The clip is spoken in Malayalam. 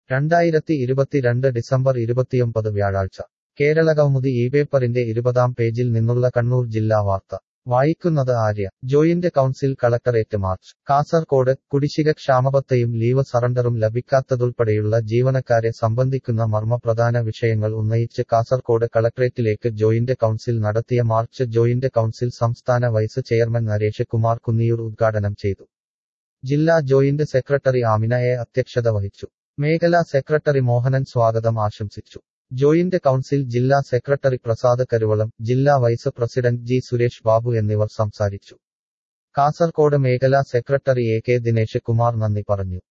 രണ്ടായിരത്തി ഇരുപത്തിരണ്ട് ഡിസംബർ ഇരുപത്തിയൊമ്പത് വ്യാഴാഴ്ച കേരളകൗമുദി ഈ പേപ്പറിന്റെ ഇരുപതാം പേജിൽ നിന്നുള്ള കണ്ണൂർ ജില്ലാ വാർത്ത വായിക്കുന്നത് Arya joint council collectorate march Kasaragod കുടിശ്ശിക ക്ഷാമബത്തയും ലീവ് സറണ്ടറും ലഭിക്കാത്തതുൾപ്പെടെയുള്ള ജീവനക്കാരെ സംബന്ധിക്കുന്ന മർമ്മപ്രധാന വിഷയങ്ങൾ ഉന്നയിച്ച് കാസർകോട് കളക്ടറേറ്റിലേക്ക് ജോയിന്റ് കൗൺസിൽ നടത്തിയ മാർച്ച് ജോയിന്റ് കൗൺസിൽ സംസ്ഥാന വൈസ് ചെയർമാൻ നരേഷ് കുമാർ കുന്നിയൂർ ഉദ്ഘാടനം ചെയ്തു ജില്ലാ ജോയിന്റ് സെക്രട്ടറി ആമിന എ അധ്യക്ഷത വഹിച്ചു മേഖലാ സെക്രട്ടറി മോഹനൻ സ്വാഗതം ആശംസിച്ചു ജോയിന്റ് കൗൺസിൽ ജില്ലാ സെക്രട്ടറി പ്രസാദ് കരുവളം ജില്ലാ vice president G Suresh Babu എന്നിവർ സംസാരിച്ചു കാസർകോട് മേഖലാ secretary A K Dinesh Kumar നന്ദി പറഞ്ഞു